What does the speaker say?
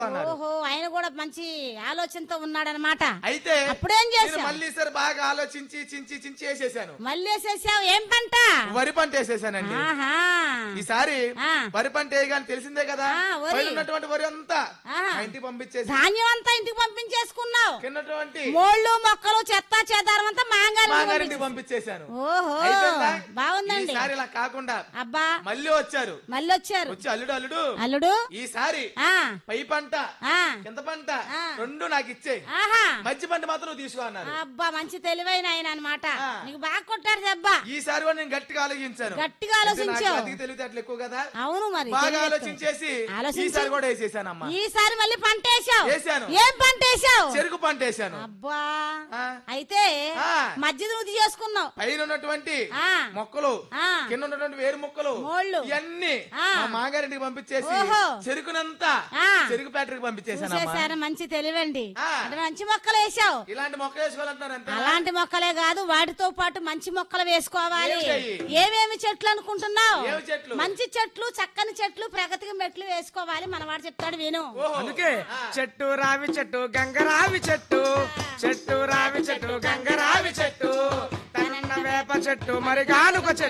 అన్నారు ఓహో ఆయన కూడా మంచి ఆలోచనతో ఉన్నాడనమాట అయితే అప్పుడేం నేను చేశావు? మళ్ళీ సరే బాగా ఆలోచించి చించి చించి వేసేసాను మళ్ళీ వేసేసావు ఏం పంట వరి పంట వేసేసానండి ఆహా ఈసారి ఆ. వరి పంట వేయగానే తెలిసిందే కదా ఆ, వరి. పైన ఉన్నటువంటి వరి అంతా ఆహా. మా ఇంటికి పంపించేసి ధాన్యం అంతా ఇంటికి పంపించేసుకున్నావు కిందటువంటి మోళ్ళు మొక్కలు చెత్త చెదారం అంతా మాంగారు మాగారింటికి పంపించేశాను ఓహో అయిపోయిందా? బాగుందండి ఈసారి ఇలా కాకుండా అబ్బా మళ్ళీ వచ్చారు మళ్ళీ వచ్చారు వచ్చి అల్లుడు అల్లుడు అల్లుడు ఈసారి ఆ పై పంట ఆ కింద పంట ఆ. రెండు నాకు ఇచ్చే ఆహా మధ్య పంట మాత్రం నువ్వు తీసుకో అన్నారు అబ్బా మంచి తెలివైన ఆయన అనమాట ఆ. నీకు బాగా కొట్టారు దెబ్బ ఈసారి కూడా నేను గట్టిగా ఆలోచించాను గట్టిగా అంటే నాకు ఆలోచించావు. అతికి తెలివితేటలు ఎక్కువ కదా అవును మరి బాగా తెలివి ఎక్కువ. ఆలోచించేసి ఆలోచించి- ఈసారి కూడా వేసేసానమ్మా ఈసారి మళ్ళీ పంట వేసావు వేశాను. ఏం పంట వేసావు చెరుకు పంట వేసాను అబ్బా ఆ. అయితే ఆ. మధ్య నువ్వు చేసుకున్నావు పైన ఉన్నటువంటి ఆ. మొక్కలు ఆ. కింద ఉన్నటువంటి వేరు మొక్కలు మోళ్ళు. ఇవన్నీ ఆ. మా మాగారింటికి పంపించేసి ఓహో. చెరుకునంతా ఆ. చెరుకు ఫ్యాక్టరీకి పంపించేసానమ్మా చూసేసారు మంచి తెలివండి ఆ. అంటే మంచి మొక్కలు వేసావు ఇలాంటి మొక్క వేసుకోవాలంటున్నారు అంతే అలాంటి మొక్కలే కాదు వాటితో పాటు మంచి మొక్కలు వేసుకోవాలి ఏమిటయి? ఏమేమి చెట్లు అనుకుంటున్నావు ఏమి చెట్లు? మంచి చెట్లు చక్కని చెట్లు ప్రగతికి మెట్లు వేసుకోవాలి మనవాడు చెప్తాడు విను ఓహో. అందుకే ఆ. చెట్టు రావి చెట్టు గంగరావి చెట్టు చెట్టు రావి చెట్టు గంగరావి చెట్టు తనన్న వేప చెట్టు మరి గానుక చెట్టు